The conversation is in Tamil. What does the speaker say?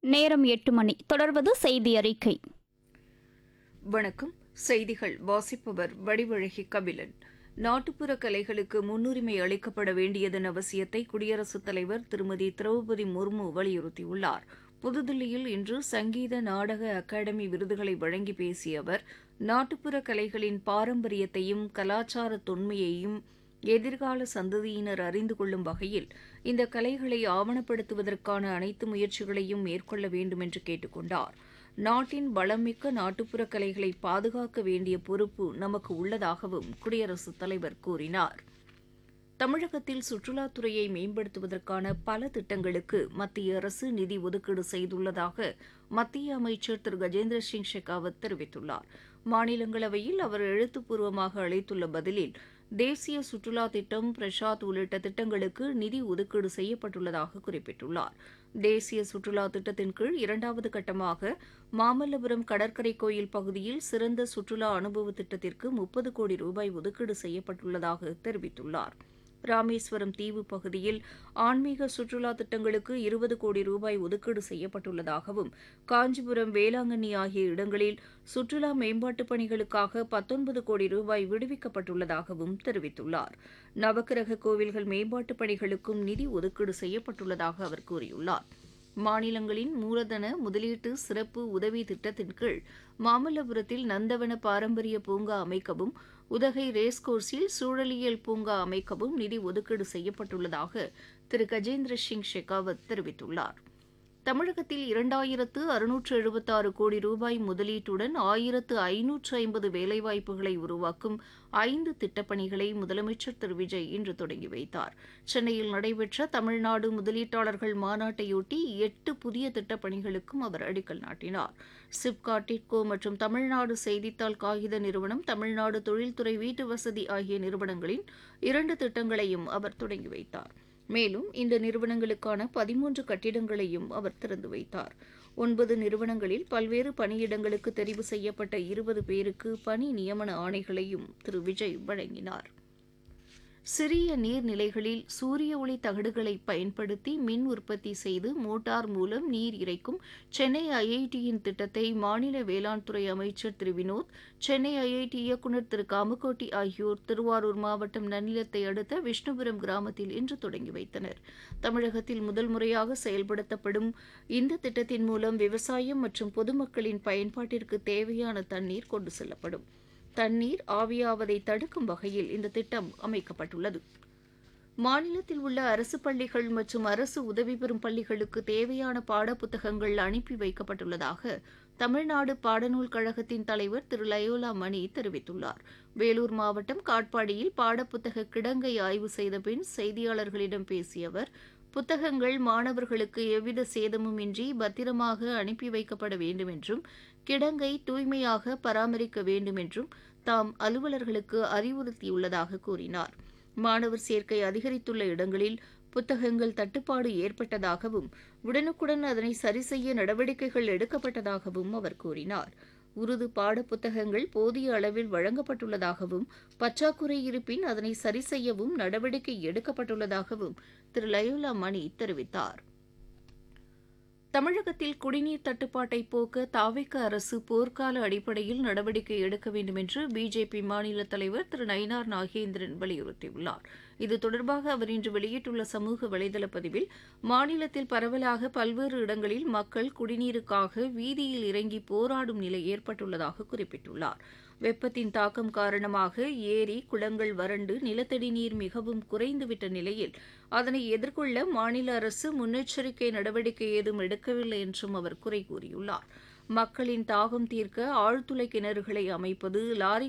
நேரம் எட்டு மணி தொடர்வது செய்தி அறிக்கை வணக்கம் செய்திகள் வாசிப்பவர் வடிவழகி கபிலன் நாட்டுப்புற கலைகளுக்கு முன்னுரிமை அளிக்கப்பட வேண்டியதன் அவசியத்தை குடியரசுத் தலைவர் திருமதி திரௌபதி முர்மு வலியுறுத்தியுள்ளார் புதுதில்லியில் இன்று சங்கீத நாடக அகாடமி விருதுகளை வழங்கி பேசிய அவர் நாட்டுப்புற கலைகளின் பாரம்பரியத்தையும் கலாச்சார தொன்மையையும் எதிர்கால சந்ததியினர் அறிந்து கொள்ளும் வகையில் இந்த கலைகளை ஆவணப்படுத்துவதற்கான அனைத்து முயற்சிகளையும் மேற்கொள்ள வேண்டும் என்று கேட்டுக் கொண்டார் நாட்டின் வளமிக்க நாட்டுப்புற கலைகளை பாதுகாக்க வேண்டிய பொறுப்பு நமக்கு உள்ளதாகவும் குடியரசுத் தலைவர் கூறினார் தமிழகத்தில் சுற்றுலாத்துறையை மேம்படுத்துவதற்கான பல திட்டங்களுக்கு மத்திய அரசு நிதி ஒதுக்கீடு செய்துள்ளதாக மத்திய அமைச்சர் திரு கஜேந்திர சிங் ஷெகாவத் தெரிவித்துள்ளார் மாநிலங்களவையில் அவர் எழுத்துப்பூர்வமாக அளித்துள்ள பதிலில் தேசிய சுற்றுலா திட்டம் பிரசாத் உள்ளிட்ட திட்டங்களுக்கு நிதி ஒதுக்கீடு செய்யப்பட்டுள்ளதாக குறிப்பிட்டுள்ளார் தேசிய சுற்றுலா திட்டத்தின் கீழ் இரண்டாவது கட்டமாக மாமல்லபுரம் கடற்கரை கோயில் பகுதியில் சிறந்த சுற்றுலா அனுபவ திட்டத்திற்கு முப்பது கோடி ரூபாய் ஒதுக்கீடு செய்யப்பட்டுள்ளதாக தெரிவித்துள்ளார் ராமேஸ்வரம் தீவு பகுதியில் ஆன்மீக சுற்றுலா திட்டங்களுக்கு இருபது கோடி ரூபாய் ஒதுக்கீடு செய்யப்பட்டுள்ளதாகவும் காஞ்சிபுரம் வேளாங்கண்ணி ஆகிய இடங்களில் சுற்றுலா மேம்பாட்டுப் பணிகளுக்காக பத்தொன்பது கோடி ரூபாய் விடுவிக்கப்பட்டுள்ளதாகவும் தெரிவித்துள்ளார் நவக்கிரக கோவில்கள் மேம்பாட்டுப் பணிகளுக்கும் நிதி ஒதுக்கீடு செய்யப்பட்டுள்ளதாக அவர் கூறியுள்ளார் மாநிலங்களின் மூலதன முதலீட்டு சிறப்பு உதவி திட்டத்தின் கீழ் மாமல்லபுரத்தில் நந்தவன பாரம்பரிய பூங்கா அமைக்கவும் உதகை ரேஸ்கோர்ஸில் சூழலியல் பூங்கா அமைக்கவும் நிதி ஒதுக்கீடு செய்யப்பட்டுள்ளதாக திரு கஜேந்திர சிங் ஷெகாவத் தெரிவித்துள்ளார் தமிழகத்தில் இரண்டாயிரத்து அறுநூற்று எழுபத்தாறு கோடி ரூபாய் முதலீட்டுடன் ஆயிரத்து ஐநூற்று ஐம்பது வேலைவாய்ப்புகளை உருவாக்கும் ஐந்து திட்டப்பணிகளை முதலமைச்சர் திரு விஜய் இன்று தொடங்கி வைத்தார் சென்னையில் நடைபெற்ற தமிழ்நாடு முதலீட்டாளர்கள் மாநாட்டையொட்டி எட்டு புதிய திட்டப்பணிகளுக்கும் அவர் அடிக்கல் நாட்டினார் சிப்காட் டிட்கோ மற்றும் தமிழ்நாடு செய்தித்தாள் காகித நிறுவனம் தமிழ்நாடு தொழில்துறை வீட்டு வசதி ஆகிய நிறுவனங்களின் இரண்டு திட்டங்களையும் அவர் தொடங்கி வைத்தார் மேலும் இந்த நிறுவனங்களுக்கான பதிமூன்று கட்டிடங்களையும் அவர் திறந்து வைத்தார் ஒன்பது நிறுவனங்களில் பல்வேறு பணியிடங்களுக்கு தெரிவு செய்யப்பட்ட இருபது பேருக்கு பணி நியமன ஆணைகளையும் திரு விஜய் வழங்கினார் சிறிய நீர்நிலைகளில் சூரிய ஒளி தகடுகளை பயன்படுத்தி மின் உற்பத்தி செய்து மோட்டார் மூலம் நீர் இறைக்கும் சென்னை ஐஐடியின் திட்டத்தை மாநில வேளாண் துறை அமைச்சர் திரு வினோத் சென்னை ஐஐடி இயக்குநர் திரு காமகோட்டி ஆகியோர் திருவாரூர் மாவட்டம் நன்னிலத்தை அடுத்த விஷ்ணுபுரம் கிராமத்தில் இன்று தொடங்கி வைத்தனர் தமிழகத்தில் முதல் முறையாக செயல்படுத்தப்படும் இந்த திட்டத்தின் மூலம் விவசாயம் மற்றும் பொதுமக்களின் பயன்பாட்டிற்கு தேவையான தண்ணீர் கொண்டு செல்லப்படும் தண்ணீர் ஆவியாவதை தடுக்கும் வகையில் இந்த திட்டம் அமைக்கப்பட்டுள்ளது மாநிலத்தில் உள்ள அரசு பள்ளிகள் மற்றும் அரசு உதவி பெறும் பள்ளிகளுக்கு தேவையான பாடப்புத்தகங்கள் அனுப்பி வைக்கப்பட்டுள்ளதாக தமிழ்நாடு பாடநூல் கழகத்தின் தலைவர் திரு லயோலா மணி தெரிவித்துள்ளார் வேலூர் மாவட்டம் காட்பாடியில் பாடப்புத்தக கிடங்கை ஆய்வு செய்த பின் செய்தியாளர்களிடம் பேசிய அவர் புத்தகங்கள் மாணவர்களுக்கு எவ்வித சேதமும் இன்றி பத்திரமாக அனுப்பி வைக்கப்பட வேண்டும் என்றும் கிடங்கை தூய்மையாக பராமரிக்க வேண்டும் என்றும் தாம் அலுவலர்களுக்கு அறிவுறுத்தியுள்ளதாக கூறினார் மாணவர் சேர்க்கை அதிகரித்துள்ள இடங்களில் புத்தகங்கள் தட்டுப்பாடு ஏற்பட்டதாகவும் உடனுக்குடன் அதனை சரிசெய்ய நடவடிக்கைகள் எடுக்கப்பட்டதாகவும் அவர் கூறினார் உருது பாடப்புத்தகங்கள் போதிய அளவில் வழங்கப்பட்டுள்ளதாகவும் பற்றாக்குறை இருப்பின் அதனை சரி செய்யவும் நடவடிக்கை எடுக்கப்பட்டுள்ளதாகவும் திரு லயோலா மணி தெரிவித்தார் தமிழகத்தில் குடிநீர் தட்டுப்பாட்டை போக்க தாவிக்க அரசு போர்க்கால அடிப்படையில் நடவடிக்கை எடுக்க வேண்டும் என்று பிஜேபி மாநில தலைவர் திரு நயினார் நாகேந்திரன் வலியுறுத்தியுள்ளார் இது தொடர்பாக அவர் இன்று வெளியிட்டுள்ள சமூக வலைதள பதிவில் மாநிலத்தில் பரவலாக பல்வேறு இடங்களில் மக்கள் குடிநீருக்காக வீதியில் இறங்கி போராடும் நிலை ஏற்பட்டுள்ளதாக குறிப்பிட்டுள்ளார் வெப்பத்தின் தாக்கம் காரணமாக ஏரி குளங்கள் வறண்டு நிலத்தடி நீர் மிகவும் குறைந்துவிட்ட நிலையில் அதனை எதிர்கொள்ள மாநில அரசு முன்னெச்சரிக்கை நடவடிக்கை ஏதும் எடுக்கவில்லை என்றும் அவர் குறை கூறியுள்ளார் மக்களின் தாகம் தீர்க்க ஆழ்துளை கிணறுகளை அமைப்பது லாரி